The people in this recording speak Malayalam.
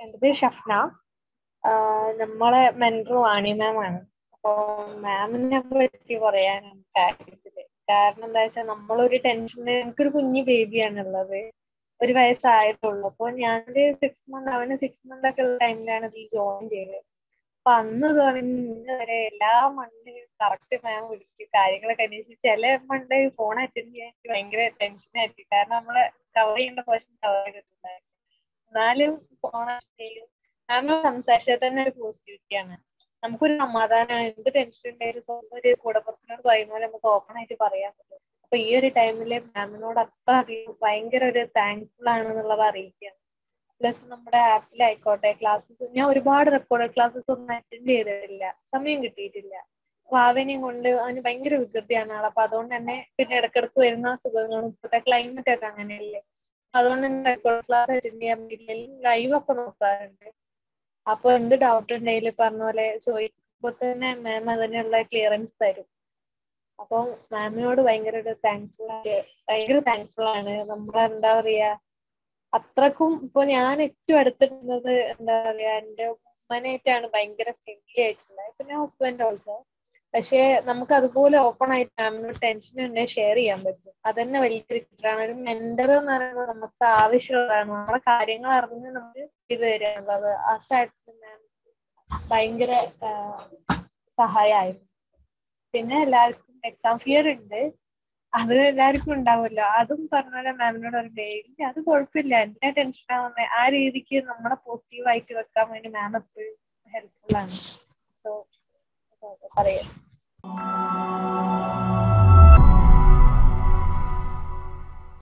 എൻ്റെ പേര് ഷഫ്ന നമ്മളെ മെൻറ്റർ വാണി മാം ആണ് അപ്പൊ മാമിനെ പറ്റി പറയാനാണ് കാര്യത്തില് കാരണം എന്താ വെച്ചാൽ നമ്മളൊരു ടെൻഷന് എനിക്കൊരു കുഞ്ഞു ബേബിയാണ് ഉള്ളത് ഒരു വയസ്സായതുള്ളൂ അപ്പൊ ഞാനൊരു സിക്സ് മന്ത് അവന് സിക്സ് മന്ത് ഒക്കെ ഉള്ള ടൈമിലാണ് ഈ ജോയിൻ ചെയ്തത് അപ്പൊ അന്ന് തുടങ്ങി ഇന്ന് വരെ എല്ലാ മണ്ടേ കറക്റ്റ് മാം വിളിക്കും കാര്യങ്ങളൊക്കെ അന്വേഷിച്ച് ചില മണ്ടേ ഫോൺ അറ്റൻഡ് ചെയ്യാൻ എനിക്ക് ഭയങ്കര ടെൻഷനായിരിക്കും കാരണം നമ്മള് കവർ ചെയ്യേണ്ട ക്വസ്റ്റ്യൻ കവർ ചെയ്തിട്ടുണ്ടായിരുന്നു എന്നാലും ഫോൺ ചെയ്യും മാം സംസാരിച്ചാൽ തന്നെ ഒരു പോസിറ്റിവിറ്റിയാണ് നമുക്കൊരു സമാധാനമാണ് എന്ത് ടെൻഷൻ ഉണ്ടായാലും സ്വന്തം ഒരു കൂടപ്പുറത്തിനോട് പറയുന്ന പോലെ നമുക്ക് ഓപ്പൺ ആയിട്ട് പറയാൻ പറ്റും അപ്പൊ ഈ ഒരു ടൈമില് മാമിനോട് അത്ര അധികം ഭയങ്കര ഒരു താങ്ക്ഫുൾ ആണെന്നുള്ളത് അറിയിക്കുകയാണ് പ്ലസ് നമ്മുടെ ആപ്പിലായിക്കോട്ടെ ക്ലാസ്സസ് ഞാൻ ഒരുപാട് റെക്കോർഡ് ക്ലാസ്സസ് ഒന്നും അറ്റൻഡ് ചെയ്തിട്ടില്ല സമയം കിട്ടിയിട്ടില്ല വാവനെയും കൊണ്ട് അവന് ഭയങ്കര വികൃതിയാണ് ആൾ അപ്പൊ അതുകൊണ്ട് തന്നെ പിന്നെ ഇടക്കിടക്ക് വരുന്ന അസുഖങ്ങളും ഇപ്പോഴത്തെ ക്ലൈമറ്റ് ഒക്കെ അങ്ങനെയല്ലേ അതുകൊണ്ട് തന്നെ റെക്കോർഡ് ക്ലാസ് അറ്റൻഡ് ചെയ്യാൻ പറ്റില്ല ലൈവ് ഒക്കെ നോക്കാറുണ്ട് അപ്പൊ എന്ത് ഡൗട്ട് ഉണ്ടെങ്കിൽ പറഞ്ഞ പോലെ ചോദിക്കുമ്പോ തന്നെ മാം അതിനുള്ള ക്ലിയറൻസ് തരും അപ്പൊ മാമിനോട് ഭയങ്കര ഒരു താങ്ക്ഫുൾ ഭയങ്കര താങ്ക്ഫുൾ ആണ് നമ്മളെന്താ പറയാ അത്രക്കും ഇപ്പൊ ഞാൻ ഏറ്റവും അടുത്തിരുന്നത് എന്താ പറയാ എന്റെ ഉമ്മനായിട്ടാണ് ഭയങ്കര ഫ്രണ്ട്ലി ആയിട്ടുള്ളത് പിന്നെ ഹസ്ബൻഡ് ഓൾസോ പക്ഷെ നമുക്ക് അതുപോലെ ഓപ്പൺ ആയിട്ട് മാമിനോട് ടെൻഷൻ ഉണ്ടെങ്കിൽ ഷെയർ ചെയ്യാൻ പറ്റും അതന്നെ വലിയൊരു കിട്ടാണ് ഒരു മെന്റർ എന്ന് പറയുന്നത് നമുക്ക് ആവശ്യമുള്ളതാണ് നമ്മളെ കാര്യങ്ങൾ അറിഞ്ഞ് നമുക്ക് ഇത് തരാനുള്ളത് ആ കാര്യത്തിൽ മാം ഭയങ്കര സഹായമായിരുന്നു പിന്നെ എല്ലാവർക്കും എക്സാം ഫിയർ ഉണ്ട് അത് എല്ലാവർക്കും ഉണ്ടാവുമല്ലോ അതും പറഞ്ഞ മാമിനോട് പറയണ്ടേ ഇല്ല അത് കുഴപ്പമില്ല എന്നെ ടെൻഷൻ ആവുന്നേ ആ രീതിക്ക് നമ്മളെ പോസിറ്റീവ് ആയിട്ട് വെക്കാൻ വേണ്ടി മാം എപ്പോഴും ഹെൽപ്ഫുൾ ആണ് സോ പറയാം